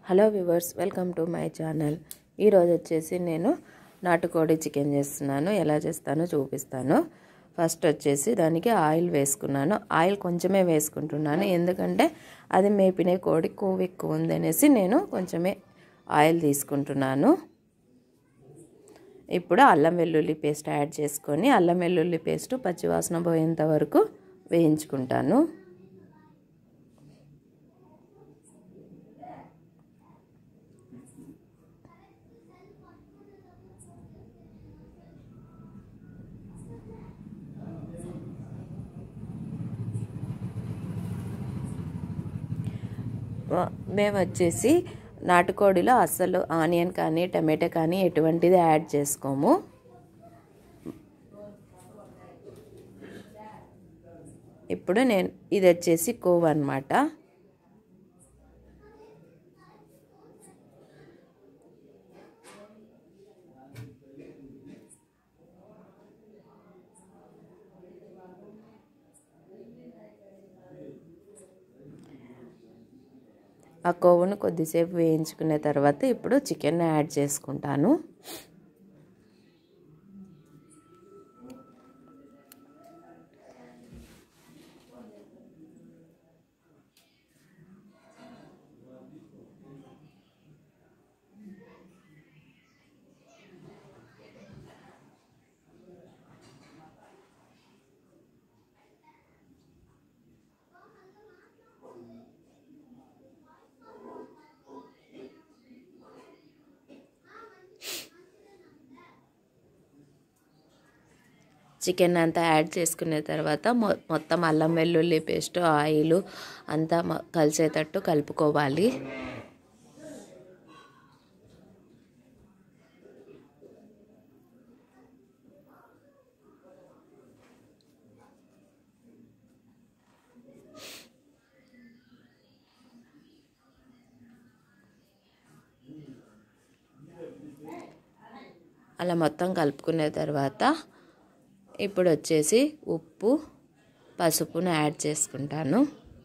hello viewers welcome to my channel ఈరోజు వచ్చేసి నేను నాటుకోడి చికెన్ చేస్తున్నాను ఎలా చేస్తానో చూపిస్తాను ఫస్ట్ వచ్చేసి దానికి ఆయిల్ వేసుకున్నాను ఆయిల్ కొంచెమే వేసుకుంటున్నాను ఎందుకంటే అది మేపిన కోడి కొవ్వు ఎక్కువ ఉందనేసి నేను కొంచెమే ఆయిల్ తీసుకుంటున్నాను ఇప్పుడు అల్లం వెల్లుల్లి పేస్ట్ యాడ్ చేసుకొని అల్లం వెల్లుల్లి పేస్ట్ పచ్చివాసన పోయేంత వరకు వేయించుకుంటాను మేము వచ్చేసి నాటుకోడిలో అస్సలు ఆనియన్ కానీ టమాటా కానీ ఎటువంటిది యాడ్ చేసుకోము ఇప్పుడు నేను ఇది వచ్చేసి కోవ్ అనమాట ఆ కొవ్వును కొద్దిసేపు వేయించుకున్న తర్వాత ఇప్పుడు చికెన్ యాడ్ చేసుకుంటాను చికెన్ అంతా యాడ్ చేసుకున్న తర్వాత మొత్తం అల్లం వెల్లుల్లి పేస్ట్ ఆయిల్ అంతా కలిసేటట్టు కలుపుకోవాలి అలా మొత్తం కలుపుకున్న తర్వాత ఇప్పుడు వచ్చేసి ఉప్పు పసుపును యాడ్ చేసుకుంటాను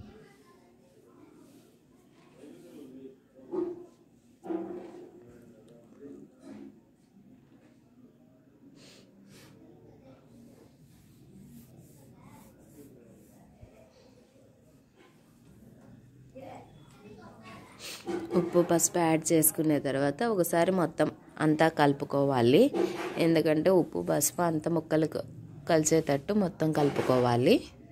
ఉప్పు పసుపు యాడ్ చేసుకున్న తర్వాత ఒకసారి మొత్తం అంతా కలుపుకోవాలి ఎందుకంటే ఉప్పు పసుపు అంత ముక్కలు కలిసేటట్టు మొత్తం కలుపుకోవాలి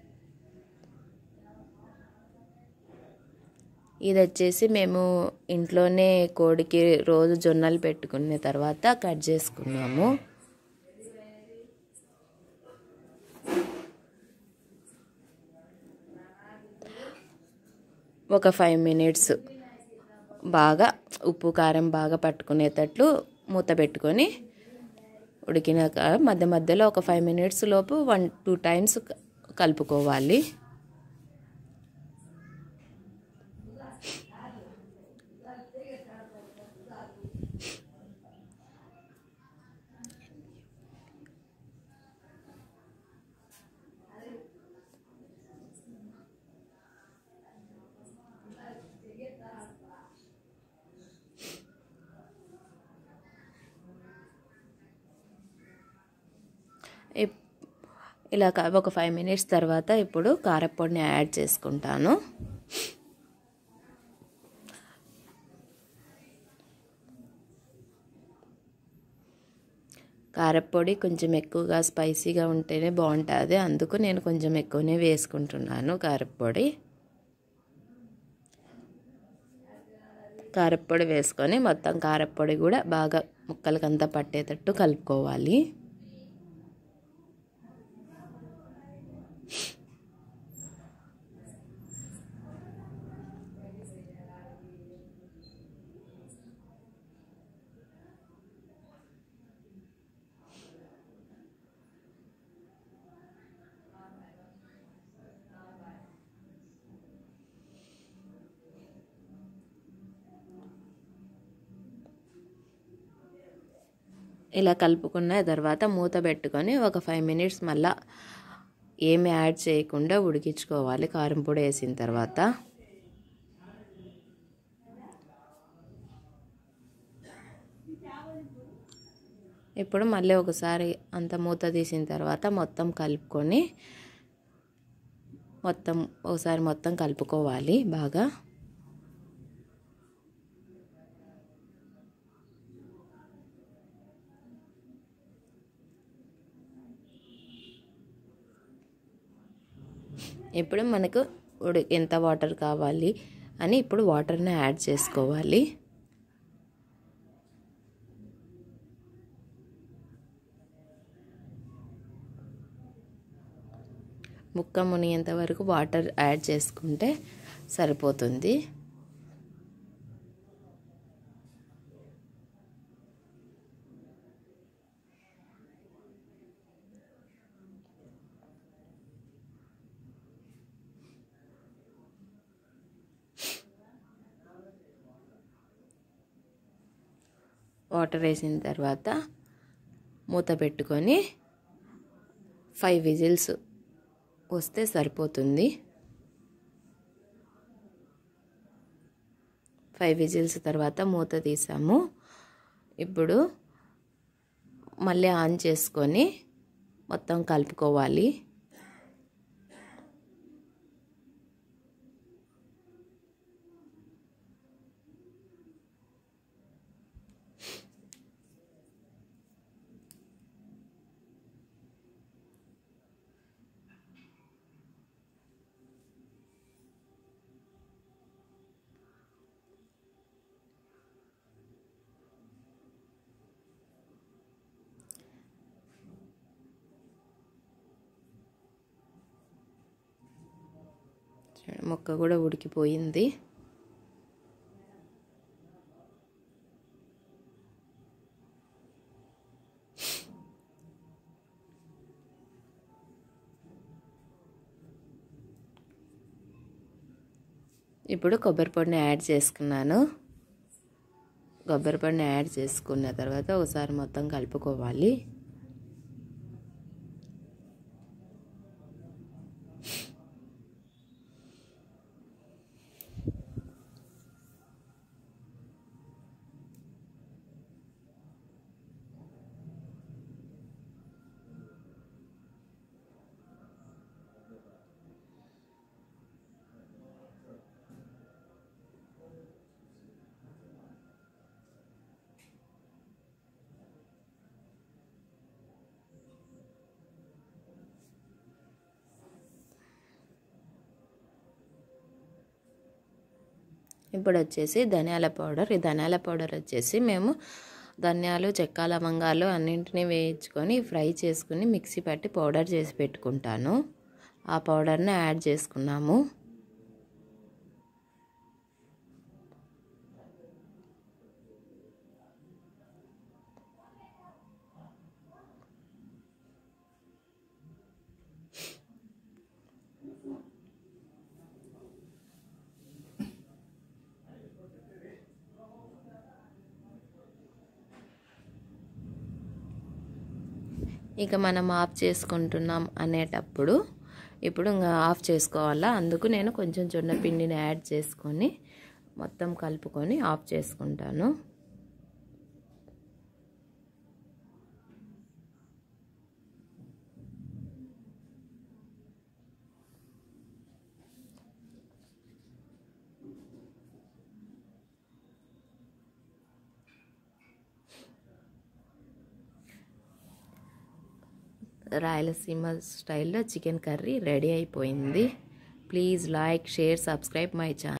ఇది వచ్చేసి మేము ఇంట్లోనే కోడికి రోజు జొన్నలు పెట్టుకున్న తర్వాత కట్ చేసుకున్నాము ఒక ఫైవ్ మినిట్స్ బాగా ఉప్పు కారం బాగా పట్టుకునేటట్లు మూత పెట్టుకొని ఉడికినాక మధ్య మధ్యలో ఒక ఫైవ్ మినిట్స్ లోపు వన్ టూ టైమ్స్ కలుపుకోవాలి ఇలా ఒక ఫైవ్ మినిట్స్ తర్వాత ఇప్పుడు కారపొడిని యాడ్ చేసుకుంటాను కారపొడి కొంచెం ఎక్కువగా స్పైసీగా ఉంటేనే బాగుంటుంది అందుకు నేను కొంచెం ఎక్కువనే వేసుకుంటున్నాను కారపొడి కారపొడి వేసుకొని మొత్తం కారపొడి కూడా బాగా ముక్కలకంతా పట్టేటట్టు కలుపుకోవాలి ఇలా కలుపుకున్న తర్వాత మూత పెట్టుకొని ఒక ఫైవ్ మినిట్స్ మళ్ళా ఏమి యాడ్ చేయకుండా ఉడికించుకోవాలి కారం పొడి వేసిన తర్వాత ఇప్పుడు మళ్ళీ ఒకసారి అంత మూత తీసిన తర్వాత మొత్తం కలుపుకొని మొత్తం ఒకసారి మొత్తం కలుపుకోవాలి బాగా ఇప్పుడు మనకు ఉడి ఎంత వాటర్ కావాలి అని ఇప్పుడు వాటర్ని యాడ్ చేసుకోవాలి ముక్క మునిగేంత వరకు వాటర్ యాడ్ చేసుకుంటే సరిపోతుంది వాటర్ వేసిన తర్వాత మూత పెట్టుకొని ఫైవ్ విజిల్స్ వస్తే సరిపోతుంది ఫైవ్ విజిల్స్ తర్వాత మూత తీసాము ఇప్పుడు మళ్ళీ ఆన్ చేసుకొని మొత్తం కలుపుకోవాలి మొక్క కూడా ఉడికిపోయింది ఇప్పుడు కొబ్బరి పొడిని యాడ్ చేసుకున్నాను కొబ్బరి పొడిని యాడ్ చేసుకున్న తర్వాత ఒకసారి మొత్తం కలుపుకోవాలి ఇప్పుడు వచ్చేసి ధనియాల పౌడర్ ఈ ధనియాల పౌడర్ వచ్చేసి మేము ధనియాలు చెక్క లవంగాలు అన్నింటినీ వేయించుకొని ఫ్రై చేసుకుని మిక్సీ పట్టి పౌడర్ చేసి పెట్టుకుంటాను ఆ పౌడర్ని యాడ్ చేసుకున్నాము ఇక మనం ఆఫ్ చేసుకుంటున్నాం అనేటప్పుడు ఇప్పుడు ఇంకా ఆఫ్ చేసుకోవాలా అందుకు నేను కొంచెం జొన్న పిండిని యాడ్ చేసుకొని మొత్తం కలుపుకొని ఆఫ్ చేసుకుంటాను రాయలసీమ స్టైల్లో చికెన్ కర్రీ రెడీ అయిపోయింది please like share subscribe my channel